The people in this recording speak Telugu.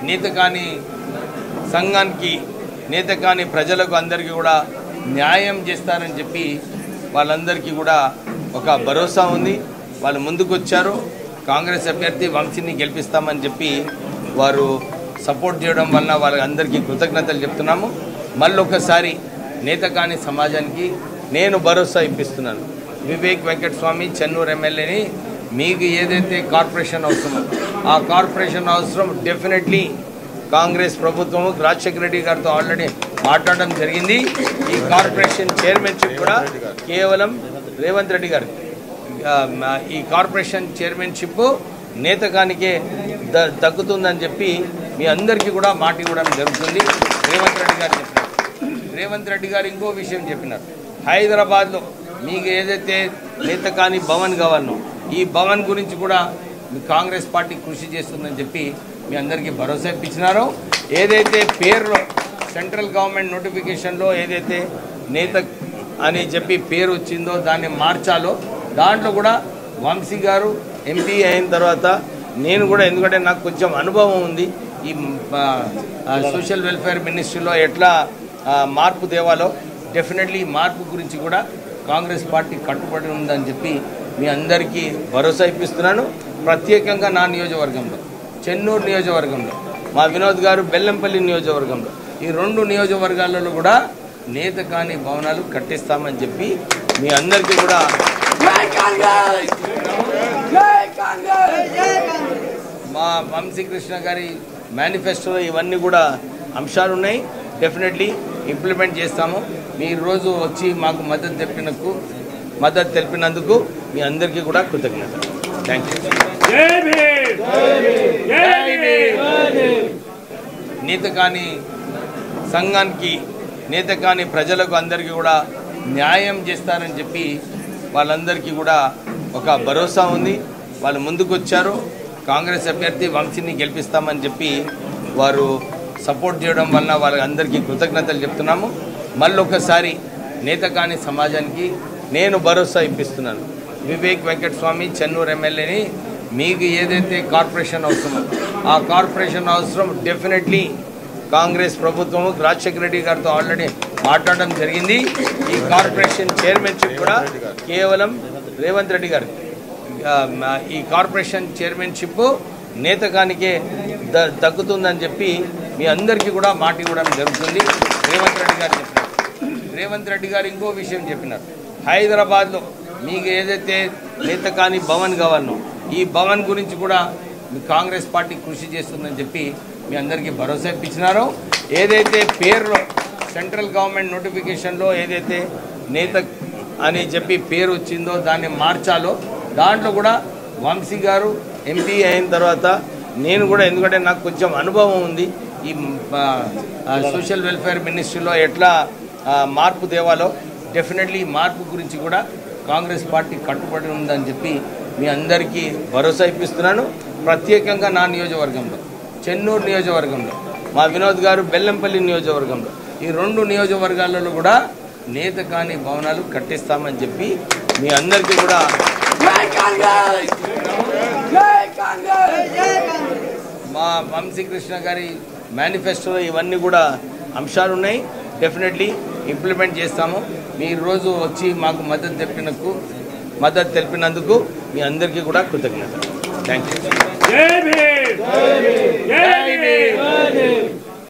నేత కాని సంఘానికి నేత కాని ప్రజలకు అందరికీ కూడా న్యాయం చేస్తారని చెప్పి వాళ్ళందరికీ కూడా ఒక భరోసా ఉంది వాళ్ళు ముందుకు వచ్చారు కాంగ్రెస్ అభ్యర్థి వంశీని గెలిపిస్తామని చెప్పి వారు సపోర్ట్ చేయడం వలన వాళ్ళందరికీ కృతజ్ఞతలు చెప్తున్నాము మళ్ళీ ఒకసారి నేత కాని సమాజానికి నేను భరోసా ఇప్పిస్తున్నాను వివేక్ వెంకటస్వామి చెన్నూరు ఎమ్మెల్యేని మీకు ఏదైతే కార్పొరేషన్ అవసరమో ఆ కార్పొరేషన్ అవసరం డెఫినెట్లీ కాంగ్రెస్ ప్రభుత్వము రాజశేఖర రెడ్డి గారితో ఆల్రెడీ మాట్లాడడం జరిగింది ఈ కార్పొరేషన్ చైర్మన్షిప్ కూడా కేవలం రేవంత్ రెడ్డి గారు ఆ, మా- ఈ కార్పొరేషన్ చైర్మన్షిప్ నేతకానికే ద దక్కుతుందని చెప్పి మీ అందరికీ కూడా మాట ఇవ్వడం జరుగుతుంది రేవంత్ రెడ్డి గారు చెప్పినారు రేవంత్ రెడ్డి గారు ఇంకో విషయం చెప్పినారు హైదరాబాద్లో మీకు ఏదైతే నేత కాని భవన్ కావాలనో ఈ భవన్ గురించి కూడా మీ కాంగ్రెస్ పార్టీ కృషి చేస్తుందని చెప్పి మీ అందరికీ భరోసా ఇప్పించినారో ఏదైతే పేరులో సెంట్రల్ గవర్నమెంట్ నోటిఫికేషన్లో ఏదైతే నేత అని చెప్పి పేరు వచ్చిందో దాన్ని మార్చాలో దాంట్లో కూడా వంశీ గారు ఎంపీ అయిన తర్వాత నేను కూడా ఎందుకంటే నాకు కొంచెం అనుభవం ఉంది ఈ ఆ, ఆ, సోషల్ వెల్ఫేర్ మినిస్ట్రీలో ఎట్లా ఆ, మార్పు తేవాలో డెఫినెట్లీ ఈ మార్పు గురించి కూడా కాంగ్రెస్ పార్టీ కట్టుబడి ఉందని చెప్పి మీ అందరికీ భరోసా ఇప్పిస్తున్నాను ప్రత్యేకంగా నా నియోజకవర్గంలో చెన్నూరు నియోజకవర్గంలో మా వినోద్ గారు బెల్లంపల్లి నియోజకవర్గంలో ఈ రెండు నియోజకవర్గాలలో కూడా నేత కాని భవనాలు కట్టిస్తామని చెప్పి మీ అందరికీ కూడా మా వంశీకృష్ణ గారి మేనిఫెస్టోలో ఇవన్నీ కూడా అంశాలు ఉన్నాయి డెఫినెట్లీ ఇంప్లిమెంట్ చేస్తాము మీరు రోజు వచ్చి మాకు మద్దతు తెలిపినందుకు మద్దతు తెలిపినందుకు మీ అందరికీ కూడా కృతజ్ఞత థ్యాంక్ యూ జై భీమ్ జై భీమ్ నేత కాని సంఘానికి నేత కాని ప్రజలకు అందరికీ కూడా న్యాయం చేస్తారని చెప్పి వాళ్ళందరికీ కూడా ఒక భరోసా ఉంది వాళ్ళు ముందుకు వచ్చారు కాంగ్రెస్ అభ్యర్థి వంశీని గెలిపిస్తామని చెప్పి వారు సపోర్ట్ చేయడం వలన వాళ్ళందరికీ కృతజ్ఞతలు చెప్తున్నాము మళ్ళీ ఒకసారి నేత కాని సమాజానికి నేను భరోసా ఇప్పిస్తున్నాను వివేక్ వెంకటస్వామి చెన్నూరు ఎమ్మెల్యేని మీకు ఏదైతే కార్పొరేషన్ అవసరమో ఆ కార్పొరేషన్ అవసరం డెఫినెట్లీ కాంగ్రెస్ ప్రభుత్వము రాజశేఖర రెడ్డి గారితో ఆల్రెడీ మాట్లాడడం జరిగింది ఈ కార్పొరేషన్ చైర్మన్షిప్ కూడా కేవలం రేవంత్ రెడ్డి గారు ఆ, మా- ఈ కార్పొరేషన్ చైర్మన్షిప్ నేతకానికే ద దక్కుతుందని చెప్పి మీ అందరికీ కూడా మాట ఇవ్వడం జరుగుతుంది రేవంత్ రెడ్డి గారు చెప్పినారు రేవంత్ రెడ్డి గారు ఇంకో విషయం చెప్పినారు హైదరాబాద్లో మీకు ఏదైతే నేత కాని భవన్ కావాలనో ఈ భవన్ గురించి కూడా మీ కాంగ్రెస్ పార్టీ కృషి చేస్తుందని చెప్పి మీ అందరికీ భరోసా ఇప్పించినారో ఏదైతే పేరులో సెంట్రల్ గవర్నమెంట్ నోటిఫికేషన్లో ఏదైతే నేత అని చెప్పి పేరు వచ్చిందో దాన్ని మార్చాలో దాంట్లో కూడా వంశీ గారు ఎంపీ అయిన తర్వాత నేను కూడా ఎందుకంటే నాకు కొంచెం అనుభవం ఉంది ఈ ఆ, ఆ, సోషల్ వెల్ఫేర్ మినిస్ట్రీలో ఎట్లా ఆ, మార్పు తేవాలో డెఫినెట్లీ ఈ మార్పు గురించి కూడా కాంగ్రెస్ పార్టీ కట్టుబడి ఉందని చెప్పి మీ అందరికీ భరోసా ఇప్పిస్తున్నాను ప్రత్యేకంగా నా నియోజకవర్గంలో చెన్నూరు నియోజకవర్గంలో మా వినోద్ గారు బెల్లంపల్లి నియోజకవర్గంలో ఈ రెండు నియోజకవర్గాలలో కూడా నేత కాని భవనాలు కట్టిస్తామని చెప్పి మీ అందరికీ కూడా మా వంశీకృష్ణ గారి మేనిఫెస్టోలో ఇవన్నీ కూడా అంశాలు ఉన్నాయి డెఫినెట్లీ ఇంప్లిమెంట్ చేస్తాము మీరు రోజు వచ్చి మాకు మద్దతు తెలిపినందుకు మద్దతు తెలిపినందుకు మీ అందరికీ కూడా కృతజ్ఞత థ్యాంక్ యూ జై భీమ్ జై